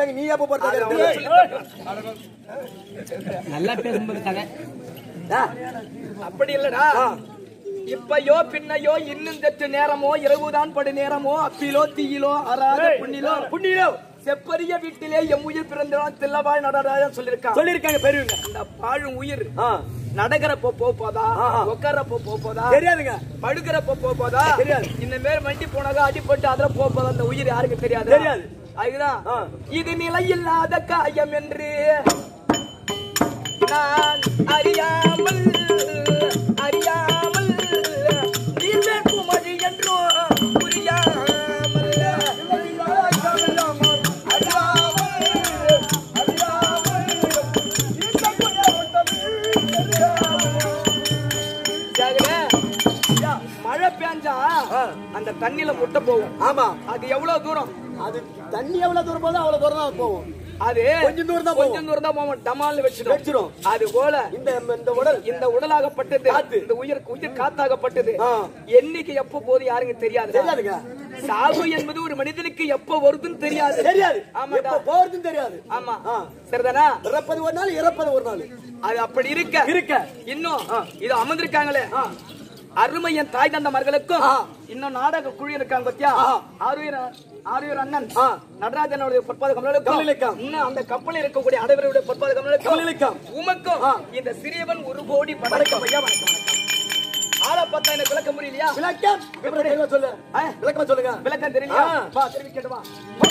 தங்க நீ எப்ப போறது நல்லா பேசும்போது கதை அப்படி இல்லடா இப்பயோ பின்னையோ இன்னும் சற்று நேரமோ இரவுதான் படு நேரமோ அப்பிலோ தீயிலோ அறாத புண்ணிலோ புண்ணியோ செப்பரிய வீட்டிலே எம் உயிர் பிறந்தவன் தில்லவாய் நடராஜன் சொல்லியிருக்கான் சொல்லிருக்காங்க பெரியவங்க இந்த பாழும் உயிர் ஆ, நடக்கிறப்போ போக போதா ஆஹா. உட்காரப்போ போக போதா தெரியாதுங்க படுக்கிறப்ப போக போதா தெரியாது. இந்த மாதிரி வண்டி போனாக்கா அடிபட்டு அதுல போக போதா அந்த உயிர் யாருக்கு தெரியாது தெரியாது. அதுதான் ஆ. இது நிலையில்லாத காயம் என்று நான் அறியாமல் அறியாமல் நீர்வே குமரி என்றோ புரியாமல் ஜாகிரே, யா, மழை பெஞ்சா அந்த தண்ணியில முட்டை போகும் ஆமா அது எவ்வளவு தூரம் அது தண்ணி எவ்வளவு தூரம் போதோ அவ்வளவு தூரம் தான் போகும் அது கொஞ்சம் தூரம் தான் போகும். கொஞ்சம் தூரம் தான் போகும் டமால்னு வச்சிடும் வச்சிரும். அது போல இந்த இந்த உடல் இந்த உடலாகப்பட்டது காத்து. இந்த உயிர் உயிர் காத்தாகப்பட்டது ஆ. என்னைக்கு எப்ப போது யாருங்க தெரியாது தெரியாதுங்க சாவு என்பது ஒரு மனிதனுக்கு எப்ப வருதுன்னு தெரியாது தெரியாது ஆமாடா. எப்ப போறதுன்னு தெரியாது ஆமா ஆ. சரிதானா இறப்பது ஒரு நாள் இறப்பது ஒரு நாள் அது அப்படி இருக்க இருக்க. இன்னும் இது அமர்ந்திருக்காங்களே அருமை என் தாய் தந்த மர்களுக்கும் ஆ. இன்னும் நாடக குழு இருக்காங்க பத்தியா ஆ. ஆறுயிர் ஆறுயிர் அண்ணன் ஆ. நடராஜனுடைய பொற்பாத கமலுக்கும் கமலுக்கும். இன்னும் அந்த கப்பலில் இருக்கக்கூடிய அடைவருடைய பொற்பாத கமலுக்கும் கமலுக்கும். உமக்கும் ஆ. இந்த சிறியவன் ஒரு கோடி படைக்கும் ஐயா வணக்கம் வணக்கம் ஆளை பார்த்தா எனக்கு விளக்க முடியலையா விளக்கம் எப்படி தெளிவா சொல்லு ஆ. விளக்கமா சொல்லுங்க விளக்கம் தெரியலையா ஆ. வா தெரிவிக்கட்டு வா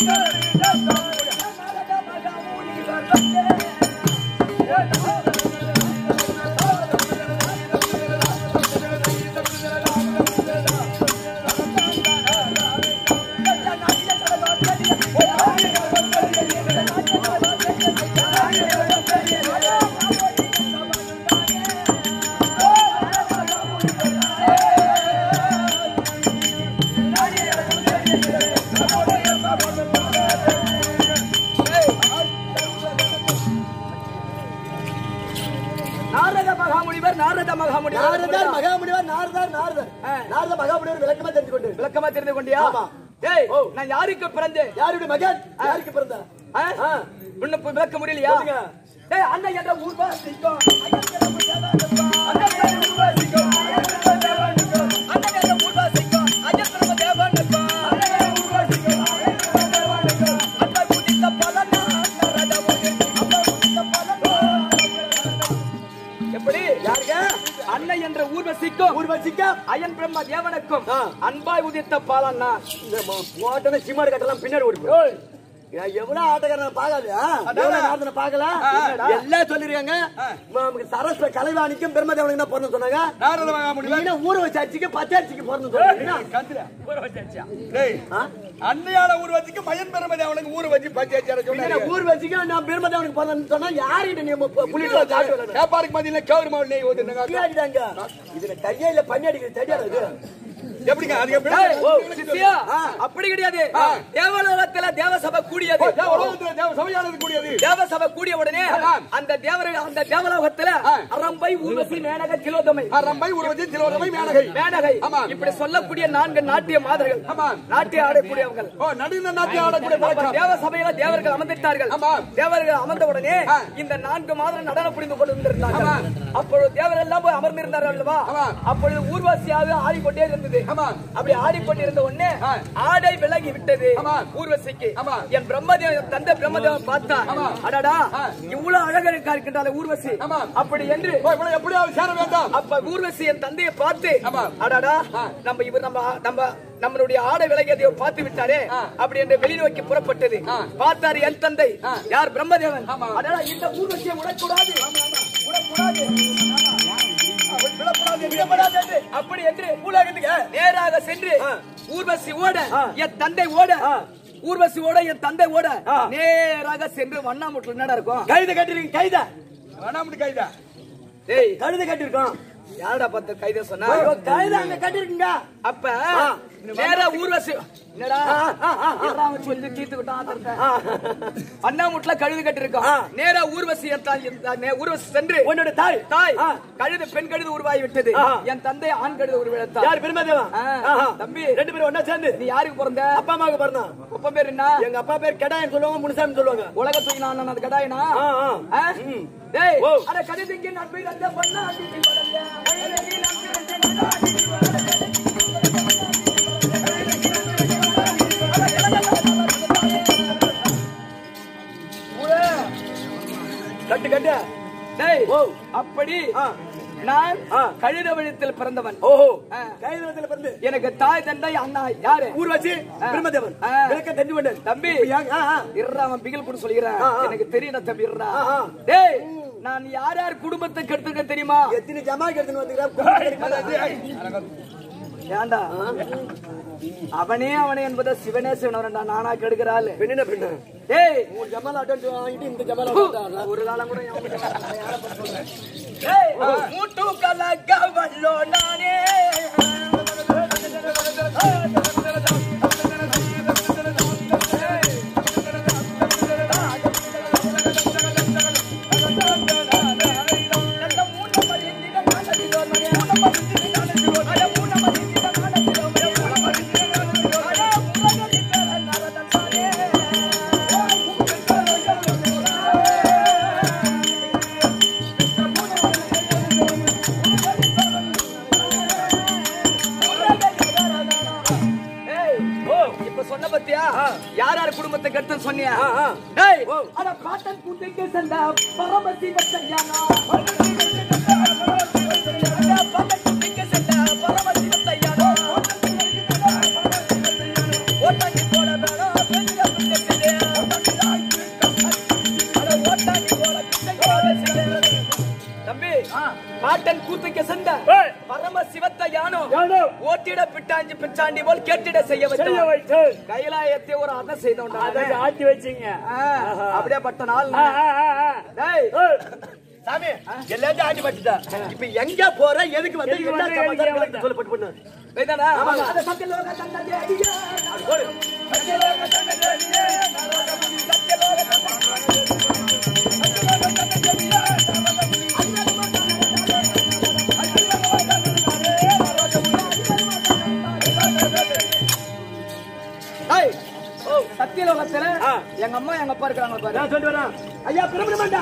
நாரத மகாமுனிவர் நாரத மகாமுனிவர் நாரதர் மகாமுனிவர் நாரதர் நாரதர் ஆ. நாரத மகாமுனிவர் விளக்கமா தெரிஞ்சு கொண்டு விளக்கமா தெரிந்து கொண்டியா ஆமா. டேய் ஓ. நான் யாருக்கு பிறந்தேன் யாருடைய மகன் யாருக்கு பிறந்த ஆ? ஆ. இன்னும் போய் விளக்க முடியலையா சொல்லுங்க. டேய் அண்ணன் என்ற ஊர் வாசிக்கும் அண்ணன் என்ற ஊர் வாசிக்கும். அண்ணன் என்ற ஊர் வாசிக்கும். அண்ணன் என்ற தேவனுக்கும். அண்ணன் என்ற ஊர் வாசிக்கும். அண்ணன் என்ற தேவனுக்கும். அண்ணன் என்ற ஊர் வாசிக்கும். அண்ணன் என்ற தேவனுக்கும். அண்ணன் உதித்த பலனா நரத உதி. அண்ணன் உதித்த பலனா. எப்படி யாருங்க அன்னை என்ற ஊர் வசிக்கும் ஊர்வசிக்கா அயன் பிரம்ம தேவனுக்கும் ஆ. அன்பாய் உதித்த பாலன்னா இந்த மோட்டன சிமாடு கட்டலாம் பின்னாடி ஓடி போய் எவ்வளவு ஆட்டக்காரன் பாக்கல எவ்வளவு நாதனை பாக்கல எல்லாம் சொல்லிருக்காங்க நமக்கு சரஸ்வ கலைவாணிக்கும் பெருமதேவனுக்கு தான் பிறந்து சொன்னாங்க நாரத மகாமுனிவர் நீங்க ஊற வச்சு அச்சுக்கு பச்சை அச்சுக்கு பிறந்து சொன்னாங்க கந்துல ஊர வச்சாச்சா டேய் அன்னையால ஊர் வச்சுக்கு மயன் பெருமதி அவனுக்கு ஊர் வச்சு பஞ்சாயத்து சொன்னாங்க ஊர் வச்சுக்க நான் பெருமதேவனுக்கு பிறந்தேன்னு சொன்னா யார்கிட்ட நீ புள்ளிட்டு காட்டு விளையாடு கேப்பாருக்கு மதியில கவுர் மாவு நெய் ஊத்துனாங்க அடிதாங்க இதுல கையில பண்ணி அடிக்கிறது தெரியாது இது. எப்படிங்க அது எப்படி ஏய், ஓ, சித்தியா, அப்படி கிடையாது தேவலோகத்துல தேவசபை கூடியது தேவ உலகத்துல தேவ சபையானது கூடியது தேவசபை கூடிய உடனே அந்த தேவர அந்த தேவலோகத்துல அரம்பை ஊர்வசி மேனக கிலோதமை ரம்பை ஊர் வச்சு திலோதமை மேனகை மேனகை ஆமா. இப்படி சொல்லக்கூடிய நான்கு நாட்டிய மாதர்கள் ஆமா. நாட்டிய ஆடக்கூடியவர்கள் ஓ நடுந்த நாட்டிய ஆடக்கூடிய அப்ப பழக்கம் தேவ சபையில தேவர்கள் அமர்ந்திட்டார்கள் ஆமா. தேவர்கள் அமர்ந்த உடனே ஆ. இந்த நான்கு மாதம் நடனம் புரிந்து கொண்டு ஆமா. வந்திருந்தார்கள் அப்பொழுது தேவர்கள் எல்லாம் போய் அமர்ந்திருந்தார்கள் அல்லவா ஆமா. அப்பொழுது ஊர்வசியாக ஆடிக்கொண்டே இருந்தது ஆமா. அப்படி ஆடிக்கொண்டிருந்த உடனே ஆ. ஆடை விலகி விட்டது ஆமா. ஊர்வசிக்கு ஆமா. என் பிரம்மதேவன் தந்தை பிரம்மதேவன் பார்த்தா ஆமா. அடடா ஆ. இவ்வளவு அழகா இருக்கா இருக்கின்றால ஊர்வசி ஆமா. அப்படி என்று ஓ, இவ்வளவு எப்படியாவது சேர வேண்டாம் அப்ப ஊர்வசி என் தந்தையை பார்த்து ஆமா. அடாடா ஆ. நம்ம இவர் நம்ம நம்ம நம்மளுடைய ஆடை விலகியதை பார்த்து விட்டாரே ஆ. அப்படி என்று வெளிநோக்கி புறப்பட்டது ஆ. பார்த்தார் என் தந்தை ஆ. யார் பிரம்மதேவன் ஆமா. அடடா இந்த ஊர்வசியை விடக்கூடாது விடக்கூடாது விடக்கூடாது, விடக்கூடாது என்று அப்படி என்று உலகத்துக்கு நேராக சென்று ஊர்வசி ஓட என் தந்தை ஓட ஊர்வசி ஓட என் தந்தை ஓட நேராக சென்று வண்ணாமுட்டு என்னடா இருக்கும் கழுத கட்டிருக்கீங்க கைத வேணாம் கைதா டேய் கழுத கட்டிருக்கோம் யாரடா பார்த்து கைதை சொன்னா கழுத அங்க கட்டிருக்கீங்க அப்ப ஆ. நேரா ஊர்வசி என்னடா ஆ, ஆ, ஆ, ஆ. இருடா, அவன் சொல்லி தீர்த்துக்கிட்டான் ஆத்திரத்தை. ஆ. அண்ணாமுட்ல கழுது கட்டிருக்கான் ஆ. நேரா ஊர்வசி என்றால் இந்த நே- ஊர்வசி சென்று உன்னோட தாய் தாய் ஆ. கழுது பெண் கழுது உருவாகி விட்டது ஆ. என் தந்தை ஆண் கழுது உருவெடுத்தான் யார் பெருமாதேவா ஆ. ஆஹா. தம்பி. ரெண்டு பேரும் ஒண்ணா சேர்ந்து நீ யாருக்கு பிறந்த அப்பா அம்மாவுக்கு பிறந்தான் அப்பா பேர் என்ன எங்க அப்பா பேர் கெடாயன் சொல்லுவாங்க முனுசாமி சொல்லுவாங்க உலக தூக்கினா அண்ணன் அது கடாயினா ஆ, ஆ. ஆ? ம். டேய் ஓ. அட கழுதுக்கு நட்பை ரத்த பண்ணா அடித்து வளர்ந்த. கழுதைக்கு நட்பை ரத்த பண்ணா அடித்து வளர்ந்த. கட்டு கட்டு டேய் ஓ. அப்படி ஆ. நான் ஆ. கழுத வழித்தில் பிறந்தவன் ஓஹோ ஆ. கைதுல பிறந்து எனக்கு தாய் தந்தை அண்ணா யாரு ஊர் வச்சு பிரம்மதேவன் ஆ. விளக்க தெரிஞ்சு கொண்டேன் தம்பி இப்ப யா- ஆ, ஆ. இருறா அவன் பிகில் கூட சொல்லிக்கிறேன் ஆ, ஆ. எனக்கு தெரியும் தம்பி இருறா ஆ, ஆ. டேய் நான் யார் யார் குடும்பத்தை கெடுத்துக்க தெரியுமா எத்தனை ஜமாக்கு எடுத்துன்னு வந்துக்கிறேன் ஏன்டா அவனே அவனே என்பதை சிவனே சிவனவன்டா நானா கெடுக்கிறாள் பெண்ணு பெண்ணு டேய் உன் ஜமால் அட்டன் வாங்கிட்டு இந்த ஜமால் ஒரு காலம் கூட எவன் கிட்ட வரல, யாரை பத்தி சொல்றேன்? டேய், மூட்டு கலக்கவல்லோ நானே ஏய், ஓ, இப்ப சொன்ன பத்தியா யார் யார் குடும்பத்தை கெடுத்துன்னு சொன்னியா ஆ, ஆ. டேய், ஓ. அட பாட்டன் கூட்டிக்கு சென்ற பரமசி வச்சையானா தம்பி பாட்டன் கூத்துக்கு சென்ற பரம சிவத்த யானோ ஓட்டிட பிட்டாஞ்சி பிச்சாண்டி போல் கேட்டிட செய்ய வச்சு கைலாயத்தை ஒரு அதை செய்தோம் ஆட்டி வச்சீங்க அப்படியே பட்ட நாள் டேய் சாமி எல்லாத்தையும் ஆட்டி பட்டுட்டா இப்ப எங்க போற எதுக்கு வந்து எதுக்கு என்ன வந்த, சமாச்சாரம் எதுக்கு எனக்கு சொல்லு பட்டு பண்ணு வேதாடா ஆமாங்க. அத சத்தியலோக தந்ததி அடியே போடு. சத்தியலோக தந்ததி அடியே நரகபதி சத்தியலோக டேய், ஓ, சத்தியலோகத்துல ஆ. எங்க அம்மா எங்க அப்பா இருக்காங்க பாரு நான் சொல்லிட்டு வரேன் ஐயா பிரபலமாண்டா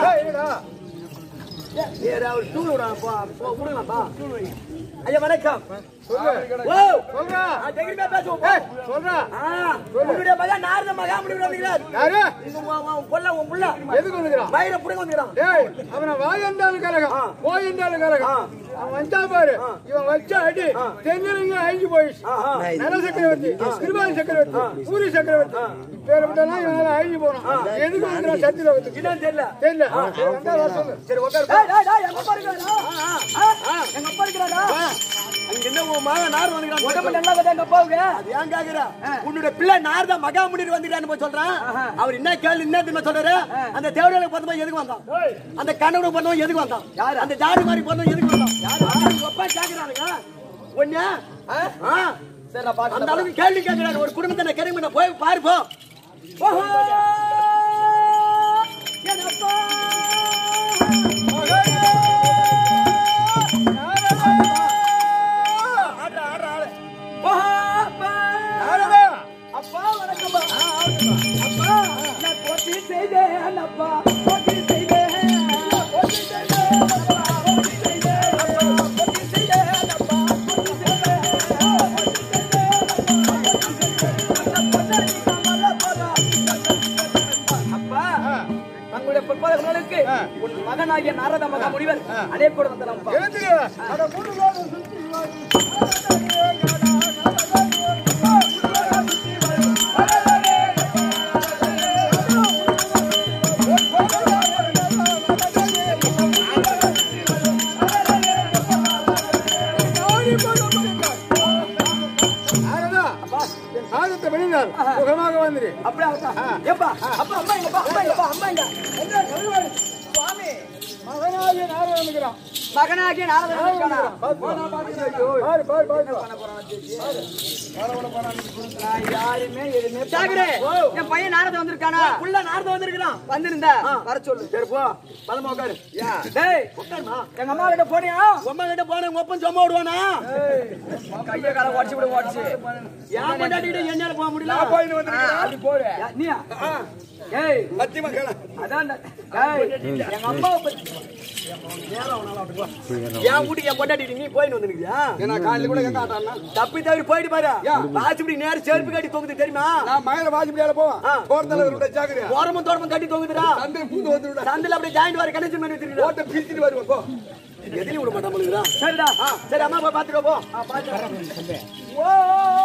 ஏறா ஒரு டூல் விடுறான் போ போ விடுங்கப்பா ஐயா வணக்கம் ஓ சொல்றா ஆ, தைரியமா பேசுவோம் ஏய், சொல்றா ஆ, உன்னுடைய மகன் நாரத மகாமுனிவர் வந்துகிறார் யாரு உங்க உன் உன் புள்ள உன் புள்ள எதுக்கு வந்துக்கிறான் மயிரை புடுங்க வந்துக்கிறான் டேய் அவனை வாய் என்றாலும் கரகம் ஆ. போய் என்றாலும் கரகம் ஆ. அவன் வந்தா பாரு இவன் வச்ச அடி தெங்கிலிங்க அழிஞ்சு போயிடுச்சு ஆஹா. நல சக்கரவர்த்தி திருபாதி சக்கரவர்த்தி பூரி சக்கரவர்த்தி பேரப்பட்டெல்லாம் இவனால அழிஞ்சு போனான் எதுக்கு வந்துக்கிறான் சத்தியலோகத்துக்கு என்னன்னு தெரியல தெரியல சரி, வந்தா வர சொல்லு சரி உட்காரு டேய், டேய், டேய், எங்க அப்பா இருக்கிறாரா? ஆ, எங்க அப்பா இருக்கிறாரா? அங்க என்ன உன் மகன் நார் உடம்பு வந்துக்கிறான் நல்லா இருக்குதா எங்க அப்பாவுக்கு? அது ஏன் கேக்குற உன்னுடைய பிள்ளை நாரத மகாமுனிவர் வந்துக்கிறான்னு போய் சொல்றான் அவர் என்ன கேள்வி என்ன தெரியுமா சொல்றாரு அந்த தேவடையில பிறந்தவன் எதுக்கு வந்தான் அந்த கண்ணனுக்கு பிறந்தவன் எதுக்கு வந்தான் யாரு? அந்த ஜாதி மாதிரி பிறந்தவன் எதுக்கு வந்தான் யாரு உங்க அப்பா கேக்குறானுங்க ஒண்ணு ஆ சரி, நான் பாக்குறேன். அந்த அளவுக்கு கேள்வி கேட்கிறாரு ஒரு குடும்பத்தை நான் கிடைக்கும் நான் போய் பாரு போ ஓஹோ! என் அப்பா! ஆடுறா, ஆடுறா, ஆடு. ஓஹோ, அப்பா! அப்பா, வணக்கம்ப்பா. அப்பா, நான் போட்டி செய்தேன் அப்பா, போட்டி செய்தேன். போட்டி செய்தேன் அப்பா, போட்டி செய்தேன் அப்பா, போட்டி செய்தேன் அப்பா, போட்டி செய்தேன். போட்டி செய்தேன். அப்பா, தங்களுடைய பொற்பாதங்களுக்கு உன் மகனாகிய நாரத மகா முனிவர் அதே கூட வந்தனப்பா எழுந்துக்க அட மூணு நாள் சுத்தி என் சாதத்தை வெளியினார் சுகமாக வந்துரு அப்படியே அப்பா ஏப்பா அப்பா அம்மா எங்கப்பா அம்மா எங்கப்பா அம்மா எங்க என்ன சொல்லுவாரு சுவாமி மகனாகிய மகனாகிய நாரதன் வந்துக்கிறான். மகனாகிய நாரதன் வந்திருக்கானா? பாரு, பாரு, பாரு. நான் யாருமே எதுவுமே சாகரே என் பையன் நாரதன் வந்திருக்கானா புள்ள நார்ந்து வந்திருக்கிறான் வந்திருந்தா வர சொல்லு சரி போ பலமா உட்காரு டேய் உட்காருமா எங்க அம்மா கிட்ட போனியா உம்மா கிட்ட போன உங்க ஒப்பன் சும்மா விடுவானா கைய கால உடச்சு விட உடச்சு ஏன் கொண்டாடிட்டு என்னால போக முடியல நான் போயின்னு வந்திருக்கிறேன். அப்படி போடு நீயா ஏய் சத்தியமா கேளு. அதான் ஏய் எங்க அம்மாவை பத்தி என் வீட்டுக்கு என் கொண்டாடிட்டு நீ போயின்னு வந்துருக்கியா ஏன்னா காலையில கூட எங்க ஆட்டான்னா? தப்பி தவறி போயிட்டு பாரு வாசிப்படி நேரம் செருப்பு கட்டி தொங்குது தெரியுமா நான் மயில வாஜ்பாயில போவேன். ஆ. போறதால இவர்கிட்ட ஜாக்கிரதையா. ஓரமும் தோரமும் கட்டி தொங்குதுடா சந்தையில பூந்து வந்துடுடா. சந்தில அப்படியே ஜாயிண்ட் வர கனெக்ஷன் பண்ணி வச்சிருக்கா ஓட்டை பிரிச்சுட்டு வருவேன், போ. எதிலையும் விட மாட்டான் நம்மளுக்குடா சரிடா ஆ, சரி அம்மா போய் பாத்துட்டு போ ஓ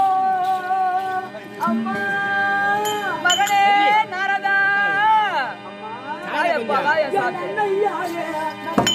அம்மா மகனே நாரதா வாயப்பா வாய சாக்கு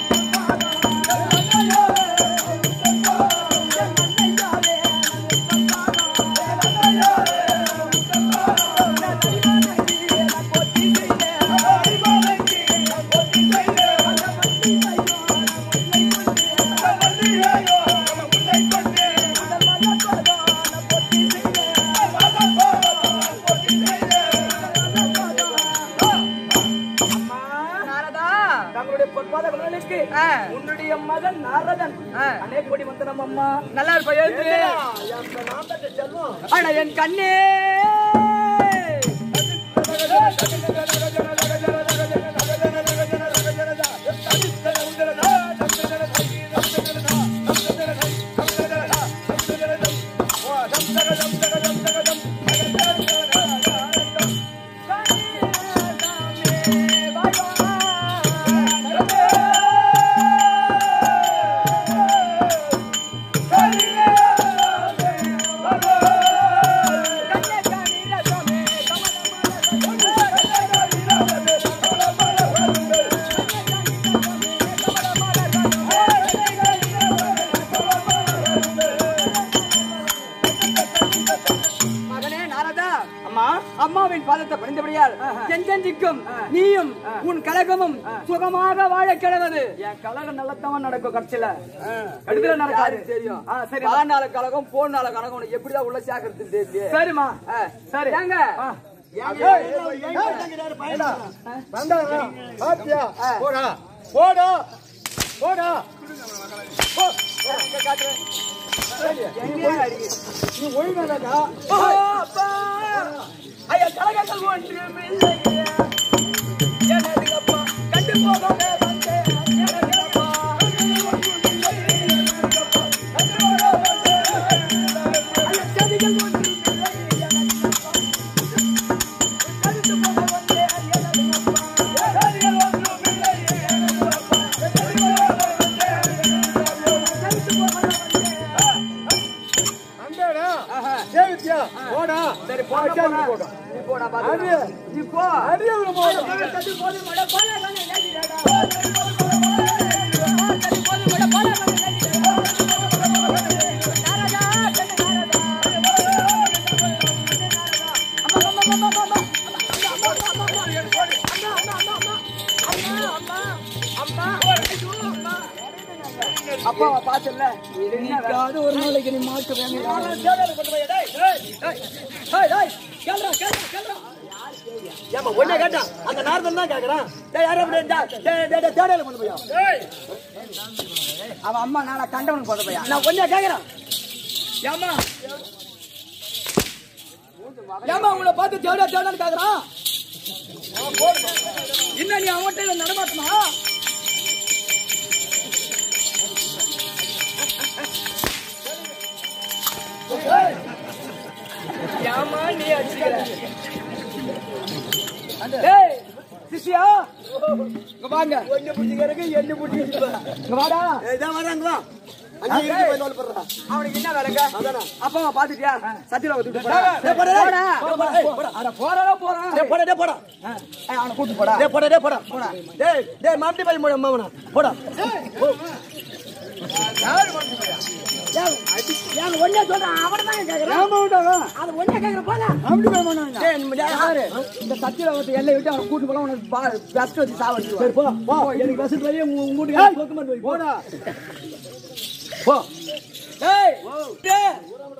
நாரதா தங்களுடைய பொற்பாத குணங்களுக்கு ஆ, உன்னுடைய மகன் நாரதன் ஆ. அநேக கோடி மந்திரம் அம்மா நல்லா இருப்பா எழுந்து ஆனா என் கண்ணே மகனே நாரதா அம்மா அம்மாவின் பாதத்தை பணிந்தபடியால் எஞ்செஞ்சிக்கும் நீயும் உன் கழகமும் சுகமாக வாழ கிடவது என் கழகம் நல்லத்தவன் நடக்கும் கட்சியில கடுதல நடக்காது தெரியும் ஆ, சரி பானால கழகம் போனால கழகம் உனக்கு எப்படிதான் உள்ள சேர்க்கறது தெரியல சரிம்மா சரி ஏங்க வந்தாங்க. பாத்தியா? போடா. போடா. போடா. போ. நீ ஒழுங்காடா ஐயா கழகங்கள் ஒன்றுமில்லையே எனது அப்பா கண்டு போகாம வந்தேன் எனது அப்பா அங்கடா. சேவித்தியா? போடா. சரி போடா கேள்வி போடா போடா. நீ போடா அடி. பாத்து நீ போ அடி அவனை போடா. அப்பாவை பாத்துல இன்னைக்காவது ஒரு நாளைக்கு நீ மாட்டு ஏமா ஒண்ணே கேட்டான் அந்த நார்தன் தான் கேக்குறான் டேய் யாரோ அப்படி டேய் டேய் டேய், டேய் தேடையில கொண்டு போயா அவன் அம்மா நாளை கண்டவனுக்கு போத பையா நான் ஒண்ணே கேக்குறேன் ஏமா ஏமா உங்களை பார்த்து தேட தேடன்னு கேக்குறான் இன்னும் நீ அவன்கிட்ட நடமாட்டமா ஏமா நீ அடிச்சுக்கிற டேய் சிஷ்யா இங்க வாங்க ஒண்ணு புடிக்கிறதுக்கு எண்ணு புடிச்சிட்டு இங்க வாடா இதான் வராங்க வா அங்க இருந்து போய் தோல் போடுறா அவனுக்கு என்ன வேலைங்க அதானே அப்பாவை பாத்துட்டியா சத்தியில வந்து டேய் போடா டேய். போடா, ஏய், போடா. அட போறா போறான் டேய் போடா டேய் போடா ஏய், அவனை கூட்டு போடா டேய் போடா டேய் போடா போடா டேய் டேய் மாட்டி பை மூட அம்மாவனா போடா போ. ஏன் ஒன்னே சொல்றேன் அவனை தான் கேக்குறேன் ஏமாவுண்டாவா அது ஒன்னே கேக்குற போல அப்படி போய் பண்ணாங்க டேய், நம்ம டேய், யாரு? இந்த சத்தியலோகத்தை எல்லை விட்டு அவனை கூட்டு போலாம் உனக்கு பா- best வச்சு சாவடிச்சு சரி போ போ எனக்கு பஸ் போய் உங்க உங்க வீட்டுக்கு போக்கு மாதிரி போய் போடா போ ஏய் டேய்.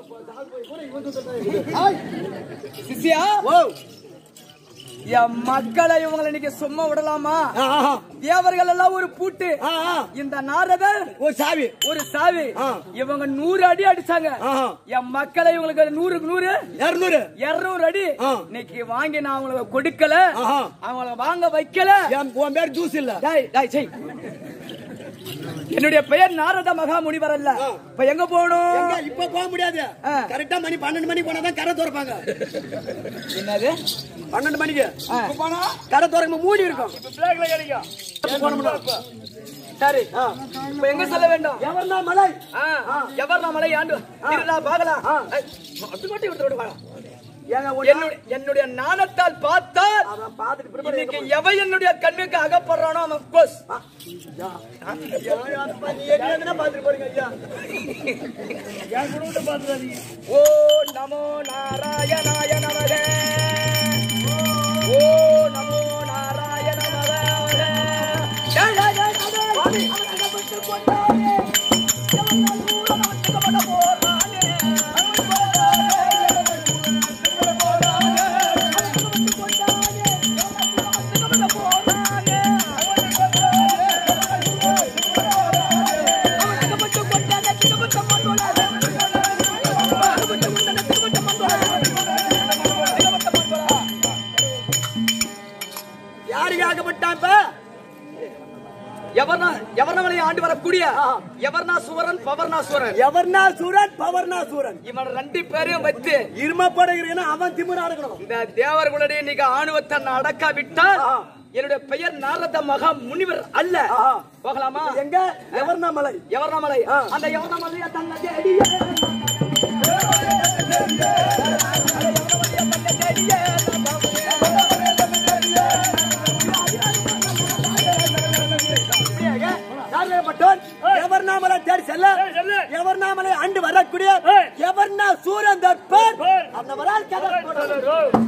சிசியா ஓ என் மக்களை இவங்களை இன்னைக்கு சும்மா விடலாமா ஆ ஆ தேவர்கள் எல்லாம் ஒரு பூட்டு ஆ ஆ இந்த நாரதர் ஒரு சாவி ஒரு சாவி ஆ. இவங்க நூறு அடி அடிச்சாங்க ஆஹா. என் மக்களை இவங்களுக்கு நூறுக்கு நூறு இருநூறு இருநூறு அடி ஆ. இன்னைக்கு வாங்கி நான் அவங்களுக்கு கொடுக்கல ஆஹா. அவங்கள வாங்க வைக்கல என் உன் பேர் ஜூஸ் இல்ல டேய், டேய், செய். என்னுடைய பெயர் நாரத மகா முனிவர் அல்ல ஆ. இப்ப எங்க போகணும் எங்க இப்ப போக முடியாது ஆ. கரெக்டா மணி பன்னெண்டு மணிக்கு போனாதான் கரை திறப்பாங்க என்னது பன்னெண்டு மணிக்கு ஆ. இப்ப போனா கரை திறக்கும் மூடி இருக்கும் சரி இப்ப எங்க செல்ல வேண்டும் எவர்னா மலை ஆ, எவர் நம்மளை ஆண்டு இருடா பாக்கலாம் அது மட்டும் எடுத்து வாங்க ஏங்க என்னுடைய என்னுடைய நாணத்தால் பார்த்தால் அவன் பார்த்துட்டு prepare இன்னைக்கு எவன் என்னுடைய கண்ணுக்கு அகப்படுறானோ அவன் கோஸ் ஐயா, அப்பா, நீ எங்கேயாந்துன்னா பார்த்துட்டு போறீங்க ஐயா ஓ நமோ நாராயணாய நமக ஓ நமோ நாராயண நமக ஜெய ஜெய ஜெய நமக. அவன் அகப்பட்டு கொண்டானே. எவன் நல்லூர நமக்கு கபட போறானே. அவன் போறானே. அவன் போறானே. அவன் அகப்பட்டு கொண்டானே. எவன் நல்லூர நமக்கு கபட போறானே. அவன் அகப்பட்டு கொண்டானே. சிகப்பட்ட மண்டோலானே. அகப்பட்டு கொண்டானே. சிகப்பட்ட மண்டோலானே. சிகப்பட்ட மண்டோலா. யாருக்கு ஆக்கப்பட்டான் இப்ப எவர்னா எவர்னவனை ஆண்டு வரக்கூடிய எவர்னா சுவரன் பவர்னா சுவரன் எவர்னா சூரன் பவர்னா சூரன் இவன் ரெண்டு பேரையும் வைத்து இருமப்படுகிறேன் அவன் திமிரா இருக்கணும் இந்த தேவர்களுடைய இன்னைக்கு ஆணுவத்தை நான் அடக்கா விட்டால் என்னுடைய பெயர் நாரத மகா முனிவர் அல்ல ஆஹா. போகலாமா எங்க எவர்னா மலை எவர்ணமலை அந்த எவர்ணமலைய தன்னை தேடிய யாருப்பட்டோன் எவர்னாமலை தேடி செல்ல எவர்னாமலை அண்டு வரக்கூடிய எவர்னா சூரன் தற்பர் அந்த வரால் கதை போடுறது.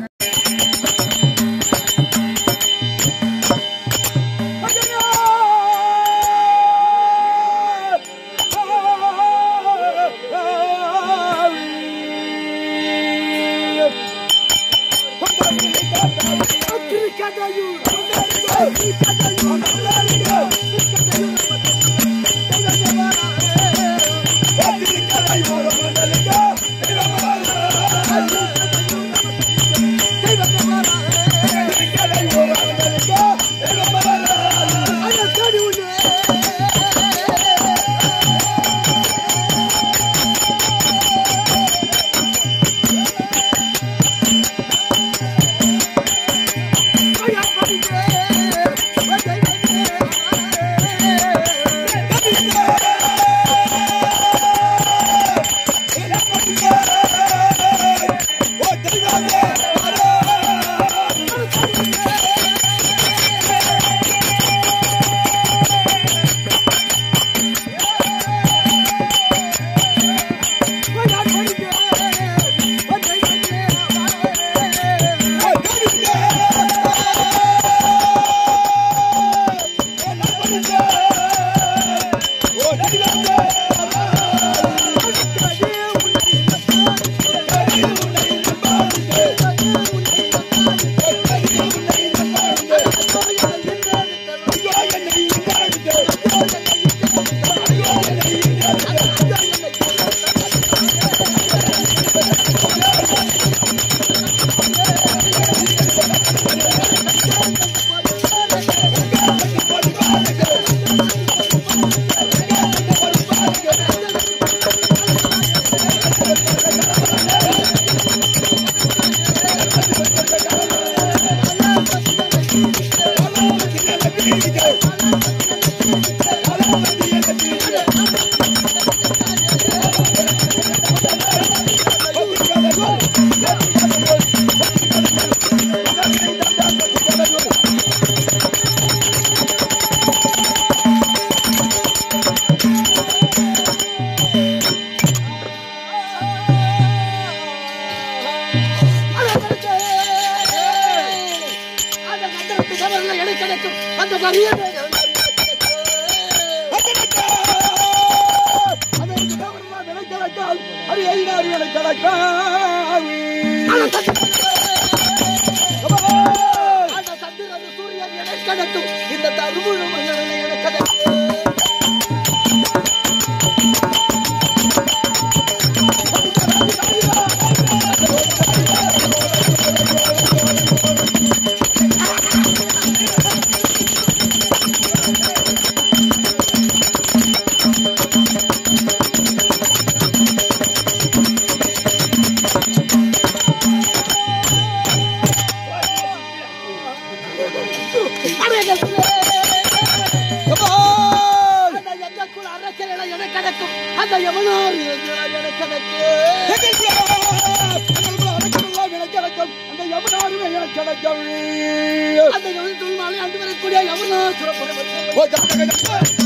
Oya, எடை கிடைக்கும் அந்த வரிய அந்த சந்திரன் சூரியன் எடை கிடைக்கும் இந்த தருமுழும் எடை கிடைக்கும் அந்த எங்கக்குள் அரக்கலை என கிடக்கும் அந்த எவனார் என அந்த எழுத்துள் மாலை அன்று வரக்கூடிய எவனார் சுரப்பட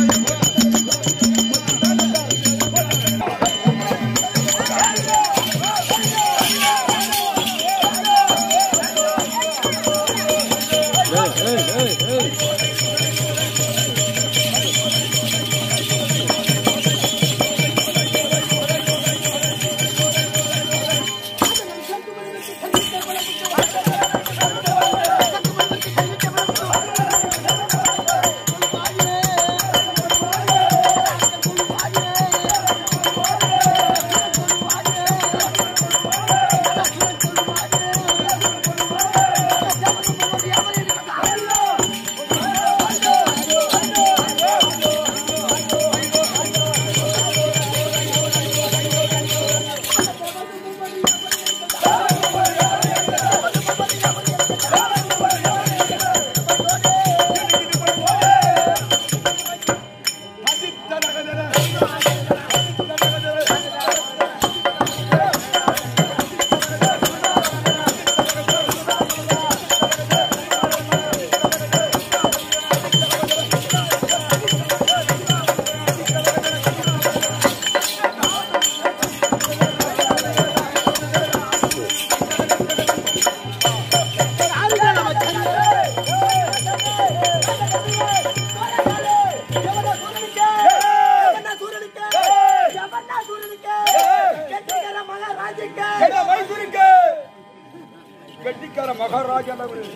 கெட்டிக்கார மகாராஜா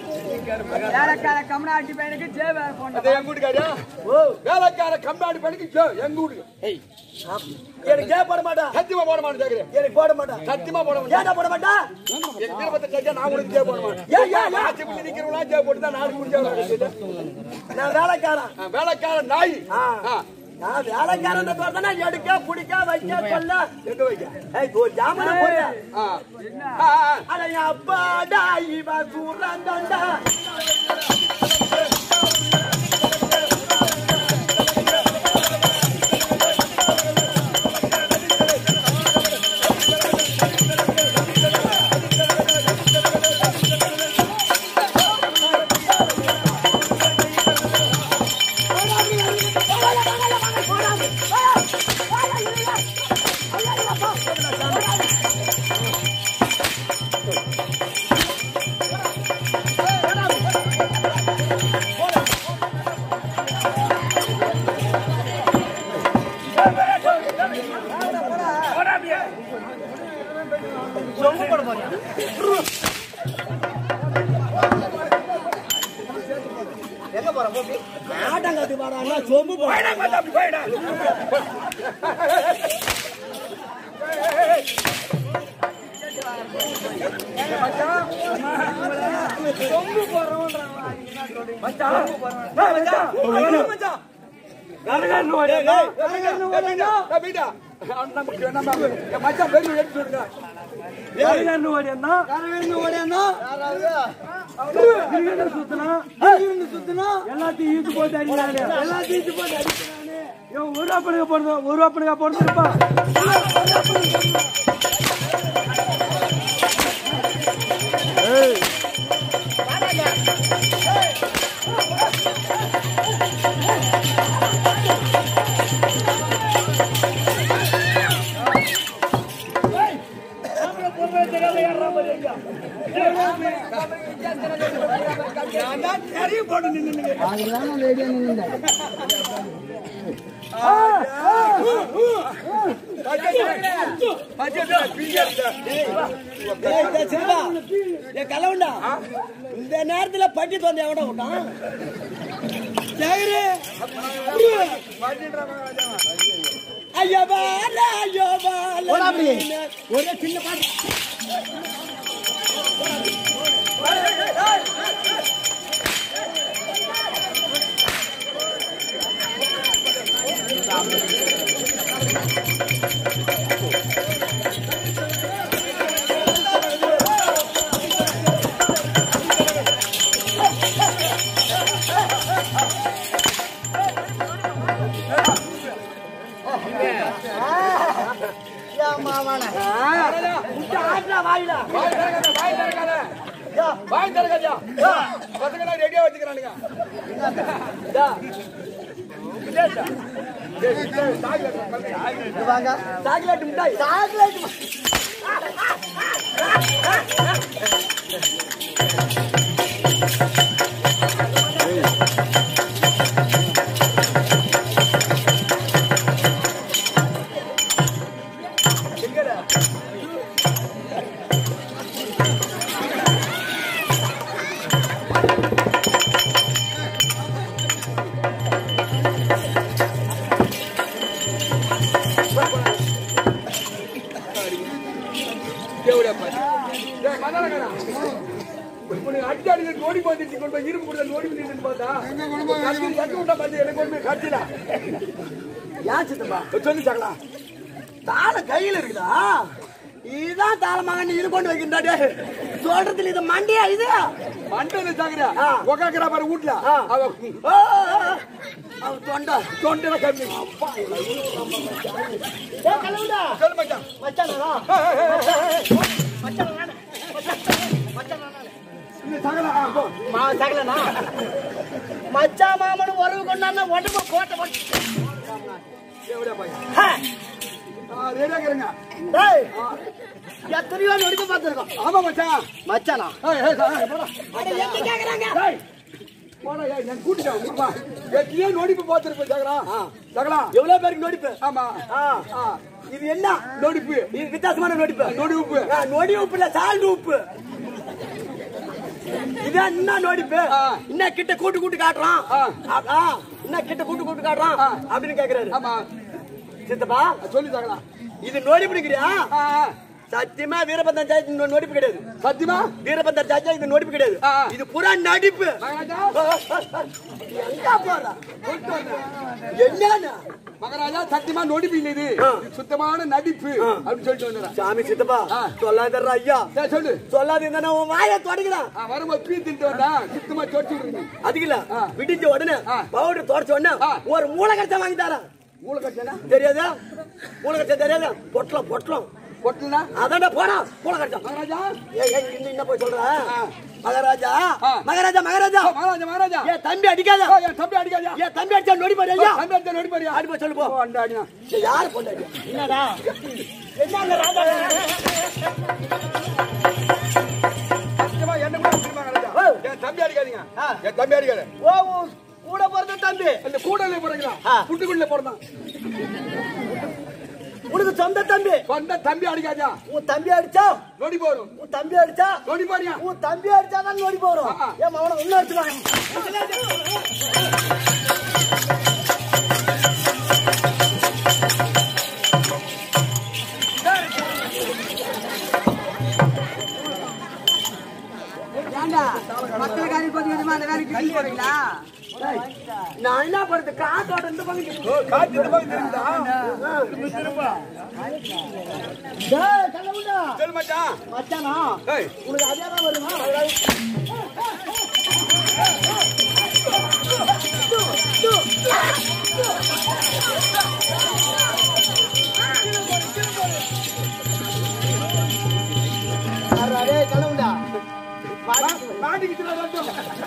வேலைக்கார கமலாட்டி பையனுக்கு ஜே வேற போன் அது எங்க வீட்டுக்காரியா வேலைக்கார கம்பாடி பண்ணிக்கு ஜோ, எங்க வீட்டுக்கு எனக்கு ஜெய போட மாட்டா சத்தியமா போட மாட்டேன் கேக்குறேன் எனக்கு போட மாட்டா சத்தியமா போட மாட்டேன் ஏன்டா போட மாட்டா என் திருப்பத்தை கேட்க நான் உனக்கு ஜெய போட மாட்டேன் ஏன், ஏன், ஏன்? ஆட்சி பண்ணி நிக்கிறவங்களா ஜெய போட்டு தான் நாடு முடிஞ்சா நான் வேலைக்காரன் வேலைக்கார நாய் ஆ. ஆ. நான் வேலைக்காரன் தானே எடுக்க பிடிக்க வைக்க கொல்ல எங்க வைக்க ஏய் ஒரு ஜாமன போட ஆ. ஆ, ஆ. அட என் அப்பாடா இவன் சூரந்தண்டா ஆட்டங்காத்து பாடா சொம்பு போடா எல்லாத்தையும் ஈத்து போட்டு அடிக்கிறானே எல்லாத்தையும் ஈத்து போட்டு அடிக்கிறானே இவன் ஒரு அப்பனுக்கு போடுறது ஒரு அப்பனுக்கு போடுறதுப்பா நிறைய போட்டு நின்னு டேய், டேய், சின்னப்பா. ஏய், கலவண்டா. இந்த நேரத்துல பட்டி தோந்த எவட விட்டான் ஜெகரு. ஐயோ பால, ஐயோ பால. ஒரே சின்ன பாட்டு முட்டை ஆட்டுடா வாயில. ரெடியா வச்சுக்கிறானுங்க சாக்லேட் மிட்டாய். சாக்லேட் மி- அடி அடி நோடி பார்த்துட்டு கொண்டு போய் இரும்பு கொடுத்த நோடி பண்ணிட்டு பார்த்தா கத்தி கத்தி விட்டா பார்த்து எனக்கு கொண்டு போய் கத்தில ஏன் சித்தப்பா சொல்லி சாங்களா தாளம் கையில இருக்குதா இதுதான் தாளமாக நீ இது கொண்டு வைக்கின்றாடே சொல்றதுல இது மண்டியா இது மண்டல சாகுறா ஆ. உக்காக்குறா பாரு வீட்டுல ஆ. அவ ஆ, ஆ, ஆ. அவ தொண்டை தொண்டை கம்மி சொல்லு மச்சான் இந்த சாகலா ஆ, போ. மச்சா மாமனு உறவு கொண்டாந்து உடம்பு கோட்டை போட்டு எவ்வளவு பையன் ஹே, ஆ, ரெடியா இருக்கிறேங்க டேய், எத்தனையோ நொடிக்க பார்த்திருக்கோம் ஆமா மச்சான் மச்சானா ஏய், ஏய், ஏய், போடா. அட, எங்க கேக்குறாங்க ஏய், போடா, ஏய், நான் கூட்டிட்டேன், உங்களுப்பா. எத்தனையோ நொடிப்பு பார்த்திருப்பேன், சாகலா. சாகலா. எவ்வளவு பேருக்கு நொடிப்பு ஆமா. ஆ. ஆ, இது என்ன நொடிப்பு. இது வித்தியாசமான நொடிப்பு நொடி உப்பு. ஆ, நொடி உப்பு இல்ல சால்ட் உப்பு இதான் என்ன நொடிப்பு ஆ. என்ன கிட்ட கூட்டு கூட்டு காட்டுறான் ஆ. ஆ, ஆ, என்ன கிட்ட கூட்டு கூட்டு காட்டுறான் ஆ. அப்படின்னு கேக்குறாரு ஆமா. சித்தப்பா சொல்லு சாகலா. இது நொடிப்புடுக்கிறியா ஆ, ஆ. சத்தியமா வீரபந்தன் சாச்சி இந்த நொடிப்பு கிடையாது சத்தியமா வீரபந்தர் சாச்சா இது நொடிப்பு கிடையாது ஆ. இது புறா நடிப்பு மகாராஜா எங்க போற என்னன்னா மகாராஜா சத்தியமா நொடிப்பு இல்லை இது ஆ. இது சுத்தமான நடிப்பு அப்படின்னு சொல்லிட்டு வந்துடுறேன் சாமி சித்தப்பா ஆ. சொல்லாதர்றா ஐயா சரி, சொல்லு சொல்லாது இருந்தா உன் வாயை தொடங்கலாம் ஆ, வரும்போது பீ தின்ட்டு வந்தா சுத்தமா சொட்டு விடுங்க அதுக்கு இல்ல ஆ. விடிஞ்ச உடனே ஆ. பவுடர் தொடச்ச உடனே ஆ. ஒரு மூளை கச்சா வாங்கி தரேன் மூளை கட்டா தெரியாதா மூளை கச்சா தெரியாதா பொட்டலம் பொட்டலம் பொட்டலா அதான்டா போடா மூளை கச்சா மகாராஜா ஏய், ஏய், இன்னும் என்ன போய் சொல்ற ஆ. மகாராஜா ஆ. மகாராஜா மகாராஜா ஆ, மகாராஜா மகாராஜா ஏன் தம்பி அடிக்காத ஆ, என் தம்பி அடிக்காதயா ஏன் தம்பி அடிச்சா நொடி பாரு ஐயா தம்பி அடிச்சா நொடி பாரியா ஆடி போய் சொல்லு போ ஓ, அந்த அடினா ஏய், யாரு பொண்டாட்டி என்னடா என்னங்க ராஜா சத்தியமா என்ன கூட அடிச்சிருமா மகாராஜா ஓ. என் தம்பி அடிக்காதீங்க ஆ. என் தம்பி அடிக்காத ஓ உன் கூட பிறந்த தம்பி அந்த கூடல போடுறீங்களா ஆ. புட்டுக்குள்ள போடுறான் உனக்கு சொந்த தம்பி சொந்த தம்பி அடிக்காதா உன் தம்பி அடிச்சா நொடி போடும் உன் தம்பி அடிச்சா நொடி பாரியா உன் தம்பி அடிச்சாதான் நோடி போறோம் ஆ. ஏன் அவனை இன்னும் அடிச்சுவாங்க மக்களுக்காக கொஞ்சம் கொஞ்சமா அந்த வேலைக்கு கை போறீங்களா நான் என்ன பண்றது காத்தோட இந்த பக்கம் ஓ, காத்து இந்த பக்கம் திரும்புதா டேய், கள்ளமுண்டா. சொல்லு மச்சான் மச்சானா ஏய் உனக்கு அதே தான் வருமா அரே கள்ளமுண்டா மாட்டிக்கிட்டு வந்து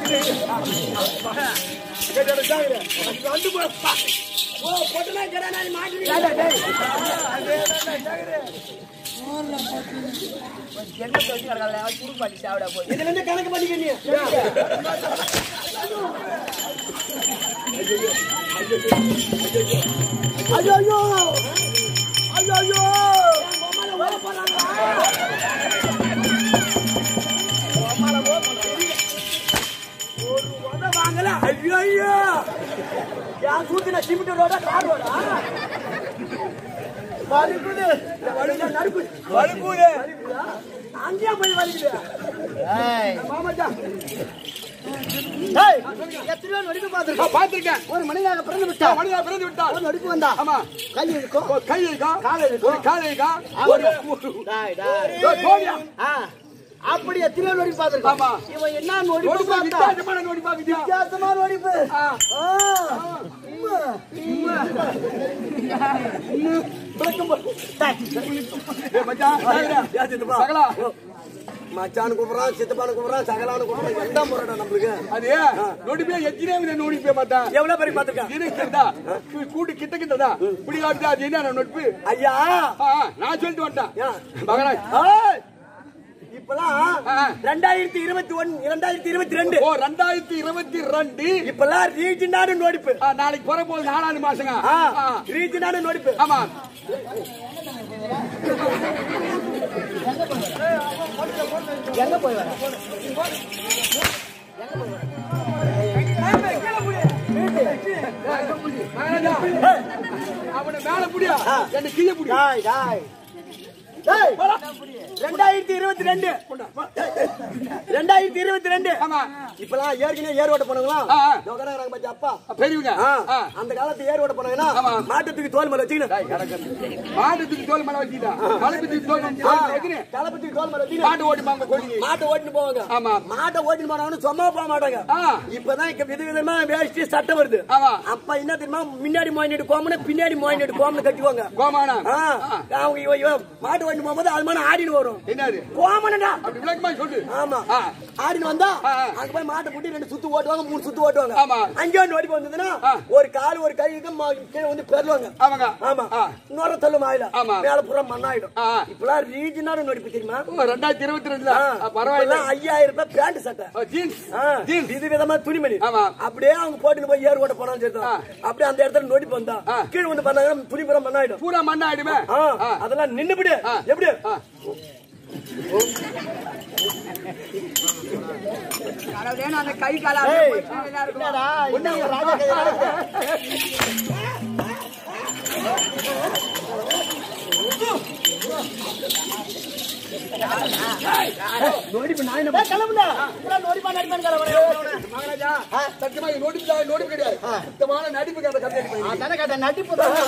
கேட்டு சாகுறேன் வந்து போப்பா ஓ பொட்டனா கடனா மாட்டி என்ன சொல்லி கிடக்காத குடும்ப பண்ணி சாப்பிட போய் இதுல இருந்து கணக்கு பண்ணிக்க நீ ஐயோ ஐயோ ஐயோ ஐயோ ஒரு உத வாங்கல ஐயோ ஐயோ யார் சூத்தின சிமெண்ட் ரோடா கார் ரோடா வலிக்குது வலிக்குது நறுக்குது வலுப்பூரு அங்கேயா போய் வலிக்குது மாமாச்சா ஏய், எத்தனையோ நொடிப்பு பார்த்திருக்கோம். பாத்திருக்கேன் ஒரு மனிதனாக பிறந்து விட்டா மனிதா பிறந்து விட்டார் ஒரு நொடிப்பு வந்தா ஆமா கை இருக்கும் ஒரு கை இருக்கா கால் இருக்கும். ஒரு கால் இருக்கா ஒரு டாய், டாய். ஒரு கோடியா ஆ, அப்படி எத்தனையோ நொடிப்பு பார்த்திருக்கோம். ஆமா. இவன் என்ன நொடிப்பு நோடி பார்த்தா வித்தியாசமான நோடி பாக்குதியா வித்தியாசமான நொடிப்பு ஆ. ஆ, உம்மா, உம்மா. விளக்கம் போ- டாய். ஏய் மச்சான் சாகுடா. ஏன் சித்தப்பா? சகலா மச்சானு கூப்பிடுறான் சித்தப்பானு கூப்பிடுறான் சகலானு கூப்பிடுறான் எந்த முறைடா நம்மளுக்கு அது நோடி போய் எத்தனை வித நோடி போய் மாட்டான் எவ்வளவு பேருக்கு பாத்துருக்கேன் இருக்கிறதா கூட்டு கிட்ட கிட்டதா இப்படி காட்டுதா அது என்ன நோட்பு ஐயா ஆ, நான் சொல்லிட்டு வந்துட்டேன் ஏன்? மகனாய் ஏய், இப்பெல்லாம் ஆ. ரெண்டாயிரத்தி இருபத்தி ஒன்னு இரண்டாயிரத்தி இருபத்தி ரெண்டு ஓ ரெண்டாயிரத்தி இருபத்தி ரெண்டு இப்பெல்லாம் ரீஜனான நோடிப்பு ஆ, நாளைக்கு பிற போகுது நாலாவது மாசங்க ஆ, ஆ, ரீஜனான நோடிப்பு ஆமா எங்க போய் வர மகனாஜா, அவனை மேல புடியா என்ன கீழே புடி டாய் டாய் டேய், ரெண்டாயிரத்தி இருபத்தி ரெண்டு ரெண்டாயிரத்தி இருபத்தி ரெண்டு ஆமா இப்பெல்லாம் ஏற்கனவே ஏர் ஓட்ட போனவங்களா ஆ, ஆ. உட்காராங்க பச்சா அப்பா பெரியவங்க ஆ, ஆ. அந்த காலத்து ஏர் ஓட்ட போனாங்கன்னா ஆமா. மாட்டத்துக்கு தோல் மேல வச்சுக்கணும் டேய், கிடக்கு. மாட்டுக்கு தோல் மேல வச்சுக்கிட்டா கலப்பத்துக்கு தோல் மேல வச்சுக்கினு கலப்பத்துக்கு தோல் மேல வச்சுக்கணும் மாட்டு ஓட்டி மாங்க கொள்ளிங்க மாட்டை ஓட்டிட்டு போவாங்க ஆமா. மாட்டை ஓட்டிட்டு போனவனு சும்மா போக மாட்டாங்க ஆ. இப்பதான் இங்க வித விதமா வேஷ்டி சட்டை வருது ஆமா. அப்ப என்ன தெரியுமா முன்னாடி மோயினிட்டு கோமனு பின்னாடி மோயினிட்டு கோமனு கட்டுவாங்க கோமானா ஆ, அவங்க இவன் இவன் மாட்டு ஓட்டிட்டு போகும்போது அது மாதிரி ஆடின்னு வரும் என்னது கோமனடா அப்படி விளக்கமா சொல்லு ஆமா ஆ. ஆடின்னு வந்தா ஆ, ஆ. அங்க போய் மாட்டை பூட்டி ரெண்டு சுத்து ஓட்டுவாங்க மூணு சுத்து ஓட்டுவாங்க ஆமா. அங்கே நோடி வந்ததுன்னா ஆ. ஒரு கால் ஒரு கை இருக்கு, மா- கீழே வந்து பெருவாங்க ஆமாங்க ஆமா ஆ. இன்னொரு தள்ளு மாயில ஆமா. மேல புற மண்ணாயிடும் ஆ. இப்பெல்லாம் ரீஜனான நோடிப்பு தெரியுமா ஓ, ரெண்டாயிரத்தி இருபத்தி ரெண்டுல ஆ. பரவாயில்ல இப்பெல்லாம் ஐயாயிரம் ரூபாய் பேண்ட் சட்டை ஓ, ஜீன்ஸ் ஆ. ஜீன்ஸ் இது விதமா துணிமணி ஆமா. அப்படியே அவங்க போட்டுட்டு போய் ஏர் ஓட்ட போனாலும் சரி ஆ. அப்படியே அந்த இடத்துல நோடி வந்தா ஆ. கீழே வந்து பண்ணாங்கன்னா துணி புறம் மண்ணாயிடும் பூரா மண்ணா ஆயிடுமே ஆ. ஆ. அதெல்லாம் நின்னுபிடு ஆ. எப்படி ஆ. கடவுளே, நான் அந்த கை கால ஏய். இருக்கும் என்னடா, என்ன உங்க ராஜா கதை நடக்குது? நோடிப்பு நான் என்ன பண்ண- கிளம்புடா. இப்பெல்லாம் நோடிப்பா, நடிப்பான்னு கிளம்புறேன். மகாராஜா சத்தியமா இது நோடிப்பு நோடிப்பு கிடையாது சுத்தமான நடிப்பு கதை கதை தானே கேட்டேன் நடிப்பு தான்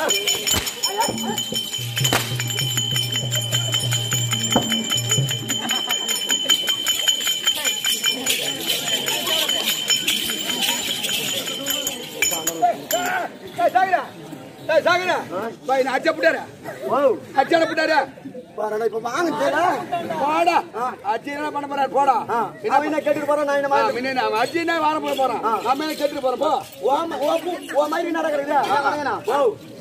சாகுடா ஏய், சாகுடா போய் நான் அச்சா புட்டாரு ஓ, அச்சான புட்டாரு பாருடா, இப்ப வாங்குச்சேடா. போடா அச்சி என்ன பண்ண போறாரு போடா ஆ, அவன் என்ன கேட்டுட்டு போறான், நான் என்ன ஆ, மாதிரி- முன்ன அவன் அச்சி என்ன வார போட போறான் நம்ம கேட்டுட்டு போறோம் போ ஓ, ம- ஓ, பூ- ஓ மாதிரி நடக்குறது. ஓ,